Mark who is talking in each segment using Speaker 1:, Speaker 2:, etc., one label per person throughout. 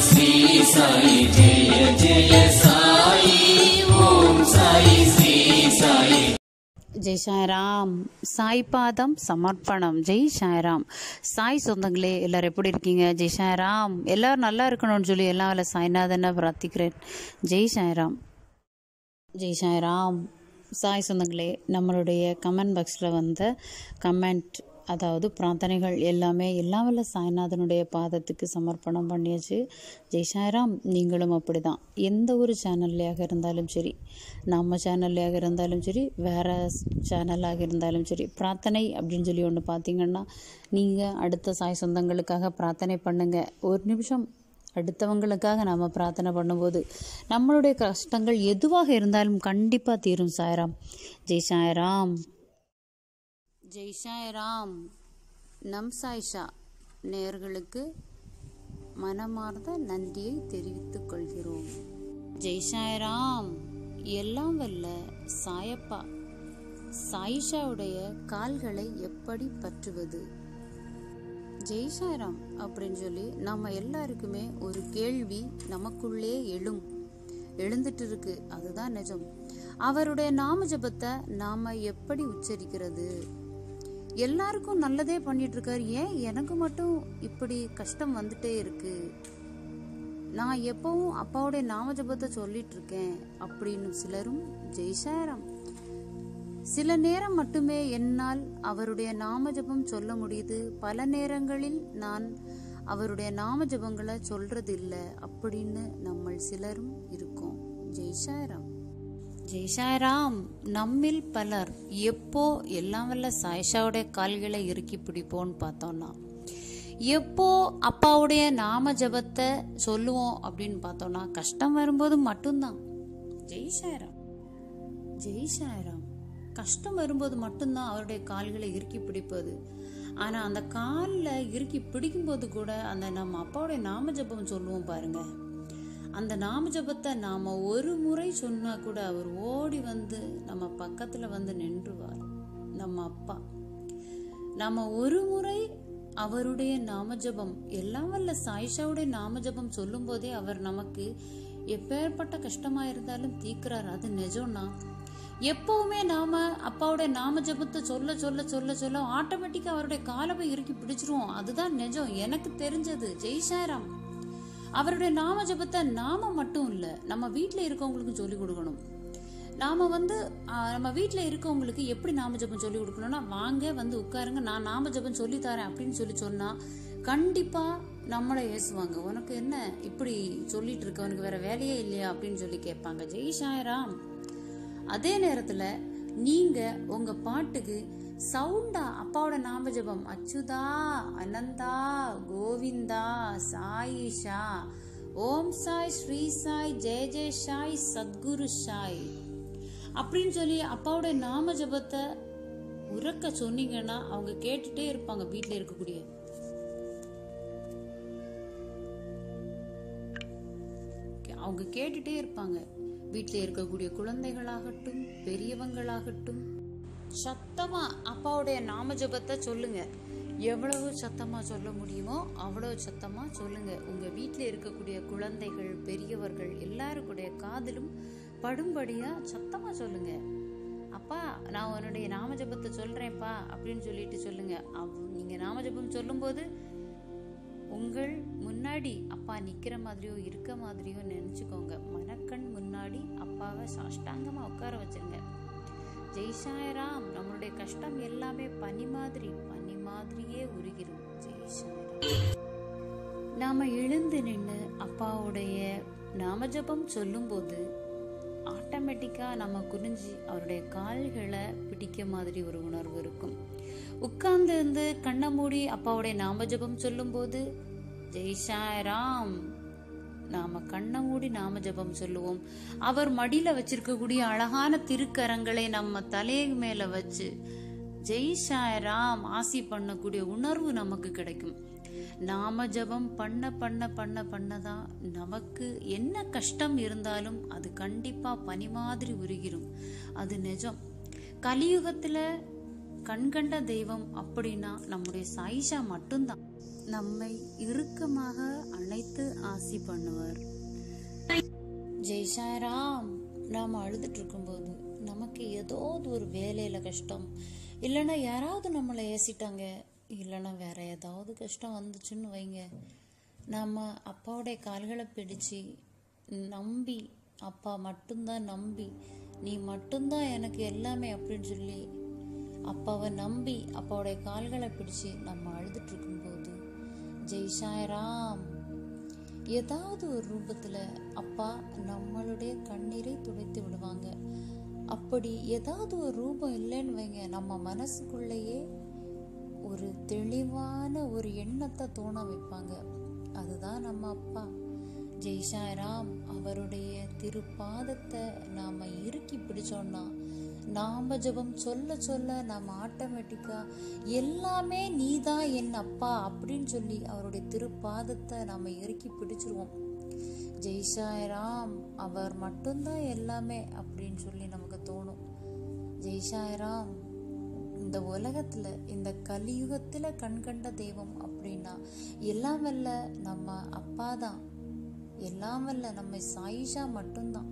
Speaker 1: ஸ்ரீ சாயி ஜெய ஜெய சாயி ஓம் சாயி ஸ்ரீ சாயி
Speaker 2: ஜெய் சாய்ராம் சாய் பாதம் சமர்ப்பணம் ஜெய் சாய்ராம் சாய் சொந்தங்களே எல்லாரும் எப்படி இருக்கீங்க ஜெய் சாய்ராம் எல்லாரும் நல்லா இருக்கணும்னு சொல்லி எல்லாம் அதில் சாய்நாதனை பிரார்த்திக்கிறேன் ஜெய் சாய்ராம் ஜெய் சாய்ராம் சாய் சொந்தங்களே நம்மளுடைய கமெண்ட் பாக்ஸில் வந்த கமெண்ட் அதாவது பிரார்த்தனைகள் எல்லாமே எல்லாம் வல்ல சாய்நாதனுடைய பாதத்துக்கு சமர்ப்பணம் பண்ணியாச்சு ஜெய் சாய்ராம் நீங்களும் அப்படிதான் எந்த ஒரு சேனல்லையாக இருந்தாலும் சரி நம்ம சேனல்லையாக இருந்தாலும் சரி வேறு சேனலாக இருந்தாலும் சரி பிரார்த்தனை அப்படின்னு சொல்லி ஒன்று பார்த்தீங்கன்னா நீங்கள் அடுத்த சாய் சொந்தங்களுக்காக பிரார்த்தனை பண்ணுங்கள் ஒரு நிமிஷம் அடுத்தவங்களுக்காக நம்ம பிரார்த்தனை பண்ணும்போது நம்மளுடைய கஷ்டங்கள் எதுவாக இருந்தாலும் கண்டிப்பாக தீரும் சாய்ராம் ஜெய் சாய்ராம் ஜெய் சாய்ராம் நம் சாய்ஷா நேயர்களுக்கு மனமார்ந்த நன்றியை தெரிவித்துக் கொள்கிறோம் ஜெய் சாய்ராம் எல்லாம் வல்ல சாயப்பா சாயிஷாவுடைய கால்களை எப்படி பற்றுவது ஜெய் சாய்ராம் அப்படின்னு சொல்லி நம்ம எல்லாருக்குமே ஒரு கேள்வி நமக்குள்ளே எழும் எழுந்துட்டு இருக்கு அதுதான் நிஜம் அவருடைய நாம ஜபத்தை நாம எப்படி உச்சரிக்கிறது எல்லாருக்கும் நல்லதே பண்ணிட்டு இருக்காரு ஏன் எனக்கு மட்டும் இப்படி கஷ்டம் வந்துட்டே இருக்கு நான் எப்பவும் அப்பாவுடைய நாம ஜபத்தை சொல்லிட்டு இருக்கேன் அப்படின்னு சிலரும் ஜெய் சாய்ராம் சில நேரம் மட்டுமே என்னால் அவருடைய நாம ஜபம் சொல்ல முடியுது பல நேரங்களில் நான் அவருடைய நாம ஜபங்களை சொல்றது இல்ல அப்படின்னு நம்ம சிலரும் இருக்கோம் ஜெய் சாய்ராம் ஜெய் சாய்ராம் நம்மில் பலர் எப்போ எல்லாம் வல்ல சாய்ஷாவுடைய கால்களை இறுக்கி பிடிப்போம்னு பார்த்தோம்னா எப்போ அப்பாவுடைய நாம ஜபத்தை சொல்லுவோம் அப்படின்னு பார்த்தோம்னா கஷ்டம் வரும்போது மட்டும்தான் ஜெய் சாய்ராம் ஜெய் சாய்ராம் கஷ்டம் வரும்போது மட்டும்தான் அவருடைய கால்களை இறுக்கி பிடிப்பது ஆனா அந்த காலில் இறுக்கி பிடிக்கும்போது கூட அந்த நம்ம அப்பாவுடைய நாம ஜபம் சொல்லுவோம் பாருங்க அந்த நாம ஜபத்தை நாம ஒரு முறை சொன்னா கூட அவர் ஓடி வந்து நம்ம பக்கத்துல வந்து நின்றுவார் நம்ம அப்பா நம்ம ஒரு முறை அவருடைய நாம ஜபம் எல்லாம் வல்ல சாயிஷாவுடைய நாம ஜபம் சொல்லும் போதே அவர் நமக்கு எப்பேற்பட்ட கஷ்டமா இருந்தாலும் தீக்குறார் அது நிஜம்னா எப்பவுமே நாம அப்பாவுடைய நாம ஜபத்தை சொல்ல சொல்ல சொல்ல சொல்ல ஆட்டோமேட்டிக்கா அவருடைய காலை போய் இறுக்கி பிடிச்சிருவோம் அதுதான் நிஜம் எனக்கு தெரிஞ்சது ஜெய் சாய்ராம் அவருடைய நாம ஜபத்தை நாம மட்டும் இல்ல நம்ம வீட்ல இருக்கவங்களுக்கும் சொல்லி கொடுக்கணும் நாம வந்து ஆஹ், நம்ம வீட்ல இருக்கவங்களுக்கு எப்படி நாம ஜபம் சொல்லி கொடுக்கணும்னா வாங்க வந்து உட்காருங்க நான் நாம ஜபம் சொல்லி தரேன் அப்படின்னு சொல்லி சொன்னா கண்டிப்பா நம்மளை ஏசுவாங்க உனக்கு என்ன இப்படி சொல்லிட்டு இருக்க உனக்கு வேற வேலையே இல்லையா அப்படின்னு சொல்லி கேட்பாங்க ஜெய் சாய்ராம் அதே நேரத்துல நீங்க உங்க பாட்டுக்கு சவுண்டா அப்பாவோட நாம ஜபம் அச்சுதா அனந்தா கோவிந்தா சாயிஷா ஓம் சாய் ஸ்ரீ சாய் ஜெய ஜெய சாய் சத்குரு சாய் அப்படின்னு சொல்லி அப்பாவோட நாம ஜபத்தை உறக்க சொன்னீங்கன்னா அவங்க கேட்டுட்டே இருப்பாங்க வீட்ல இருக்கக்கூடிய அவங்க கேட்டுட்டே இருப்பாங்க வீட்டில் இருக்கக்கூடிய குழந்தைகளாகட்டும் பெரியவங்களாகட்டும் சத்தமா அப்பாவுடைய நாம ஜபத்தை சொல்லுங்க எவ்வளவு சத்தமா சொல்ல முடியுமோ அவ்வளவு சத்தமா சொல்லுங்க உங்க வீட்டில் இருக்கக்கூடிய குழந்தைகள் பெரியவர்கள் எல்லாருக்குடைய காதிலும் படும்படியா சத்தமா சொல்லுங்க அப்பா நான் உன்னுடைய நாம ஜபத்தை சொல்றேன்ப்பா அப்படின்னு சொல்லிட்டு சொல்லுங்க அவ் நீங்க நாம ஜபம் சொல்லும்போது உங்கள் முன்னாடி அப்பா நிக்கிற மாதிரியோ இருக்க மாதிரியோ நினைச்சுக்கோங்க மனக்கண் முன்னாடி அப்பாவை சாஷ்டாங்கமா உட்கார வச்சிருங்க ஜெய் சாய்ராம் நம்மளுடைய கஷ்டம் எல்லாமே பனி மாதிரி பனி மாதிரியே உருகிரும் ஜெய் சாய்ராம் நாம எழுந்து நின்று அப்பாவுடைய நாமஜபம் சொல்லும்போது ஆட்டோமேட்டிக்கா நம்ம குறிஞ்சி அவருடைய கால்களை பிடிக்க மாதிரி ஒரு உணர்வு இருக்கும் உட்கார்ந்து இருந்து கண்ணை மூடி அப்பாவுடைய நாமஜபம் சொல்லும்போது ஜெய் சாய்ராம் நாம கண்ணை மூடி நாம ஜபம் சொல்லுவோம் அவர் மடியில வச்சிருக்கக்கூடிய அழகான திருக்கரங்களை நம்ம தலையை மேல வச்சு ஜெய் சாய்ராம் ஆசி பண்ணக்கூடிய உணர்வு நமக்கு கிடைக்கும் நாம ஜபம் பண்ண பண்ண பண்ண பண்ணதான் நமக்கு என்ன கஷ்டம் இருந்தாலும் அது கண்டிப்பா பனி மாதிரி உருகிரும் அது நிஜம் கலியுகத்துல கண்கண்ட தெய்வம் அப்படின்னா நம்முடைய சாயிஷா மட்டும்தான் நம்மை இறுக்கமாக அணைத்து ஆசி பண்ணுவார் ஜெய் சாய்ராம் நாம் அழுதுட்டு இருக்கும்போது நமக்கு ஏதாவது ஒரு வேலையில கஷ்டம் இல்லைன்னா யாராவது நம்மளை ஏசிட்டாங்க இல்லைன்னா வேற ஏதாவது கஷ்டம் வந்துச்சுன்னு வைங்க நாம அப்பாவுடைய கால்களை பிடிச்சு நம்பி அப்பா மட்டும்தான் நம்பி நீ மட்டும்தான் எனக்கு எல்லாமே அப்படின்னு சொல்லி அப்பாவை நம்பி அப்பாவுடைய கால்களை பிடிச்சு நம்ம அழுதுட்டு இருக்கும்போது ஜெய் சாய்ராம் ஏதாவது ஒரு ரூபத்துல அப்பா நம்மளுடைய கண்ணீரை துடைத்து விடுவாங்க அப்படி ஏதாவது ஒரு ரூபம் இல்லைன்னு வைங்க நம்ம மனசுக்குள்ளேயே ஒரு தெளிவான ஒரு எண்ணத்தை தோண வைப்பாங்க அதுதான் நம்ம அப்பா ஜெய் சாய்ராம் அவருடைய திருப்பாதத்தை நாம இறுக்கி பிடிச்சோம்னா நாம ஜெபம் சொல்ல சொல்ல நாம ஆட்டோமேட்டிக்கா எல்லாமே நீதான் என் அப்பா அப்படின்னு சொல்லி அவருடைய திருப்பாதத்தை நாம இறுக்கி பிடிச்சிருவோம் ஜெய் சாய்ராம் அவர் மட்டும்தான் எல்லாமே அப்படின்னு சொல்லி நமக்கு தோணும் ஜெய் சாய்ராம் இந்த உலகத்துல இந்த கலியுகத்துல கண்கண்ட தெய்வம் அப்படின்னா எல்லாம் வல்ல நம்ம அப்பா தான் எல்லாம் வல்ல நம்ம சாயிஷா மட்டும்தான்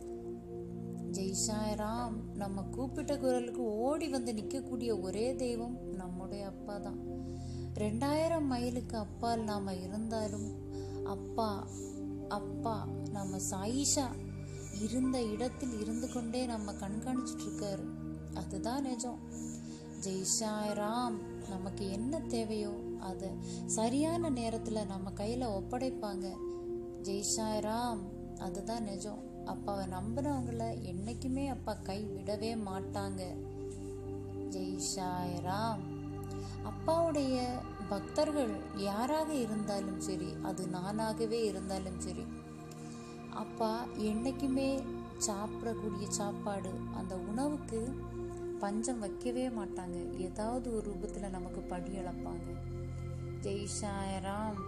Speaker 2: ஜெய் சாய்ராம் நம்ம கூப்பிட்ட குரலுக்கு ஓடி வந்து நிற்கக்கூடிய ஒரே தெய்வம் நம்முடைய அப்பா தான் ரெண்டாயிரம் மைலுக்கு அப்பால் நாம இருந்தாலும் அப்பா அப்பா நம்ம சாயிஷா இருந்த இடத்தில் இருந்து கொண்டே நம்ம கண்காணிச்சிட்டு இருக்காரு அதுதான் நிஜம் ஜெய் சாய்ராம் நமக்கு என்ன தேவையோ அதை சரியான நேரத்துல நம்ம கையில ஒப்படைப்பாங்க ஜெய் சாய்ராம் அதுதான் நிஜம் அப்பாவை நம்பினவங்கள என்னைக்குமே அப்பா கை விடவே மாட்டாங்க ஜெய் சாய்ராம் அப்பாவுடைய பக்தர்கள் யாராக இருந்தாலும் சரி அது நானாகவே இருந்தாலும் சரி அப்பா என்னைக்குமே சாப்பிடக்கூடிய சாப்பாடு அந்த உணவுக்கு பஞ்சம் வைக்கவே மாட்டாங்க ஏதாவது ஒரு ரூபத்துல நமக்கு படி அளப்பாங்க ஜெய் சாய்ராம்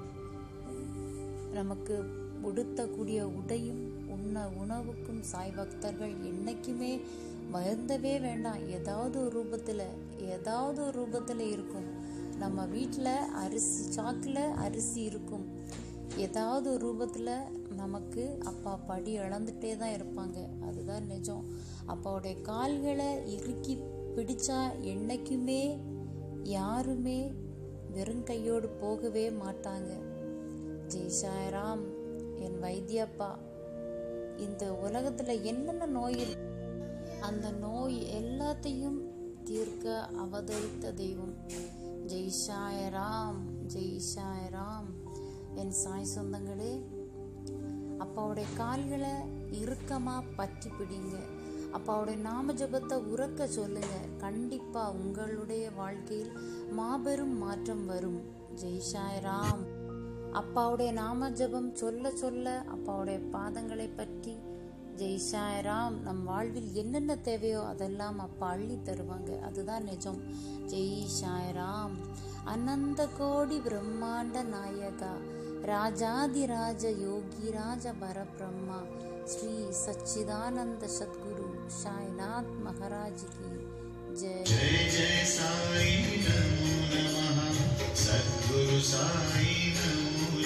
Speaker 2: நமக்கு உடுத்தக்கூடிய உடையும் உண்ண உணவுக்கும் சாய் பக்தர்கள் என்னைக்குமே வருந்தவே வேண்டாம் ஏதாவது ஒரு ரூபத்துல ஏதாவது ஒரு ரூபத்துல இருக்கும் நம்ம வீட்டில் அரிசி சாக்கில் அரிசி இருக்கும் ஏதாவது ஒரு ரூபத்துல நமக்கு அப்பா படி இழந்துட்டே தான் இருப்பாங்க அதுதான் நிஜம் அப்பாவுடைய கால்களை இறுக்கி பிடிச்சா என்னைக்குமே யாருமே வெறும் கையோடு போகவே மாட்டாங்க ஜெய் சாய்ராம் என் வைத்தியப்பா இந்த உலகத்துல என்னென்ன நோய் இருக்கு அந்த நோய் எல்லாத்தையும் தீர்க்க அவதரித்த தெய்வம் ஜெய் சாய்ராம் ஜெய் சாய்ராம் என் சாய் சொந்தங்களே அப்பாவுடைய கால்களை இறுக்கமா பற்றி பிடிங்க அப்பாவுடைய நாம ஜபத்தை உறக்க சொல்லுங்க கண்டிப்பா உங்களுடைய வாழ்க்கையில் மாபெரும் மாற்றம் வரும் ஜெய் சாய்ராம் அப்பாவுடைய நாம ஜபம் சொல்ல சொல்ல அப்பாவுடைய பாதங்களை பற்றி ஜெய் சாய்ராம் நம் வாழ்வில் என்னென்ன தேவையோ அதெல்லாம் அப்பா அள்ளி தருவாங்க அதுதான் நிஜம் ஜெய் சாய்ராம் அனந்த கோடி பிரம்மாண்ட நாயகா ராஜாதிராஜ யோகி ராஜ பரபிரம்மா ஸ்ரீ சச்சிதானந்த சத்குரு சாய்நாத் மகாராஜ் கி ஜெய்
Speaker 3: जय जय साई नमो नमः सद्गुरु साई नमो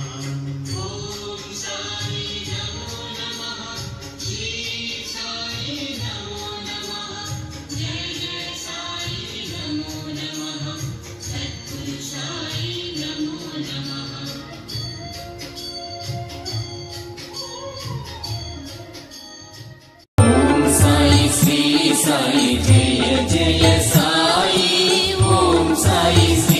Speaker 3: नमः
Speaker 1: साई श्री साई जय जय साई ओम साई श्री